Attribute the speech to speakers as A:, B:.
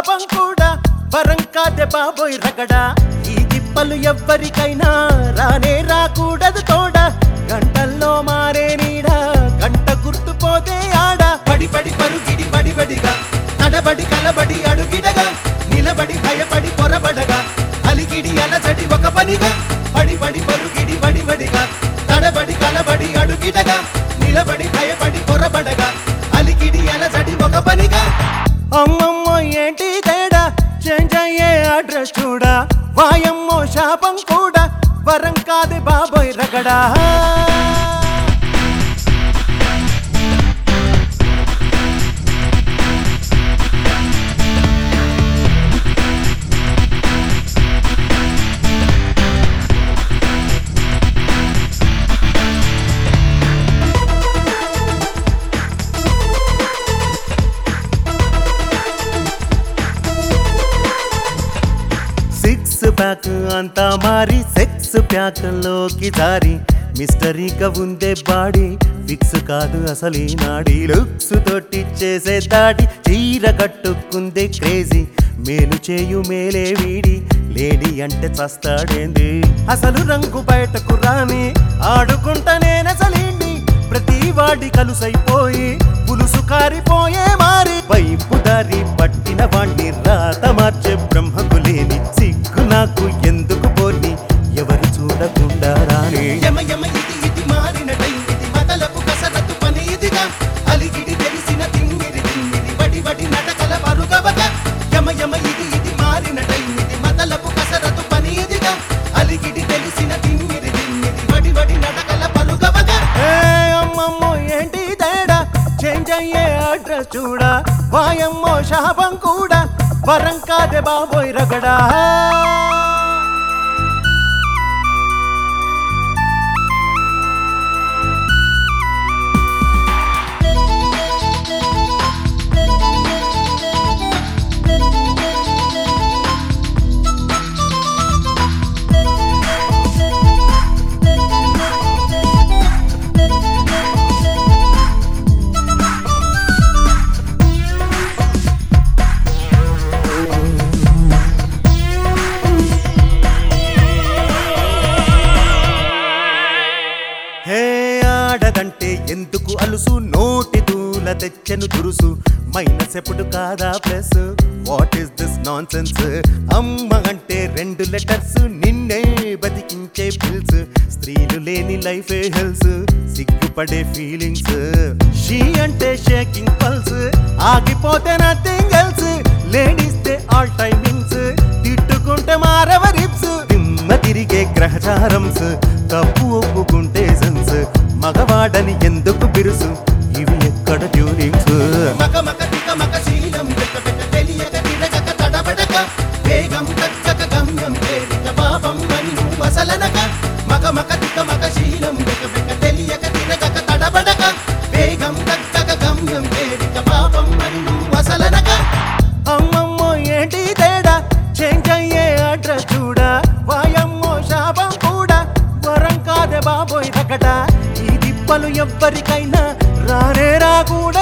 A: శాపం కూడా వరం కాదే బాబోయ్ రగడా ఈ తిప్పలు ఎవ్వరికైనా రానే రాకూడదు తోడ గంటల్లో మారే నీడ గంట గుర్తుపోతే ఆడ
B: పడి పడి పరుగిడి పడి పడిగా తడబడి కలబడి అడుగిడగా నిలబడి భయపడి పొరబడగా అలిగిడి అలజడి ఒక పనిగా పడి పడి పరుగిడి పడి పడిగా తడబడి కలబడి అడుగిడగా నిలబడి భయపడి పొరబడగా అలిగిడి అలజడి ఒక పనిగా
A: అమ్మమ్మో ఏంటి తేడా చేంజ్ అయ్యే అడ్రస్ చూడా వాయమ్మో శాపం కూడా వరం కాదే బాబోయ్ రగడా సిక్స్ ప్యాక్ అంతా మారి సెక్స్ ప్యాక్ లోకి దారి మిస్టరీగా ఉందే బాడీ ఫిక్స్ కాదు అసలు ఈ నాడి లుక్స్ తోటి చేసే దాడి చీర కట్టుకుందే క్రేజీ మేలు చేయు మేలే వీడి లేడీ అంటే చస్తాడేంది అసలు రంగు బయటకు రాని ఆడుకుంటా నేనసలేండి ప్రతి వాడి కలుసైపోయి పులుసు కారిపోయే మారి వైపు దారి పట్టిన వాణ్ణి రాత మార్చే బ్రహ్మకు లేని సిగ్గు నాకు ఎందుకు పోని ఎవరు చూడకుండా రాని
B: యమ యమ ఇది ఇది మారిన టైం ఇది మదలపు కసరత్తు పని ఇదిగా అలిగిడి తెలిసిన తిమ్మిరి తిమ్మిరి వడి వడి నటకల పరుగవగా యమ యమ ఇది ఇది మారిన టైం ఇది మదలపు కసరత్తు పని ఇదిగా అలిగిడి తెలిసిన తిమ్మిరి తిమ్మిరి వడి వడి నటకల పరుగవగా
A: ఏ అమ్మమ్మో ఏంటి తేడా చేంజ్ అయ్యే అడ్రస్ చూడా వాయమ్మో శాపం కూడా వరం కాదే బాబోయ్ రగడా హే ఆడదంటే ఎందుకు అలుసు నోటి దూల తెచ్చెను దురుసు మైనస్ ఎప్పుడు కాదా plus what is this nonsense అమ్మ అంటే రెండు లెటర్స్ నిన్నే బతికించే పిల్స్ స్త్రీలు లేని లైఫే హెల్స్ సిగ్గుపడే ఫీలింగ్స్ షీ అంటే షేకింగ్ పల్స్ ఆగిపోతే nothing else ladies they all timings తిట్టుకుంటే మారవ రిప్స్ దిమ్మ తిరిగే గ్రహచారంస్ తప్పు ఒప్పుకుంటే సెన్స్ మగవాడని ఎందుకు బిరుసు ఇవి ఎక్కడ ట్యూనింగ్స్
B: మక మక తిక మక శీలం వెక వెక తెలియక తిరగక తడబడక వేగం తగ్గక గమ్యం తేలిక పాపం అని నువ్వు అసలనక మక మక తిక మక శీలం వెక వెక తెలియక తిరగక తడబడక వేగం తగ్గక గమ్యం తేలిక పాపం అని నువ్వు అసలనక
A: అమ్మమ్మో ఏంటి తేడా చేంజ్ అయ్యే అడ్రస్ చూడా వాయమ్మో శాపం కూడా వరం కాదే బాబోయ్ రకట ఈ దిప్పలు ఎవ్వరికైనా రానే రాకూడదు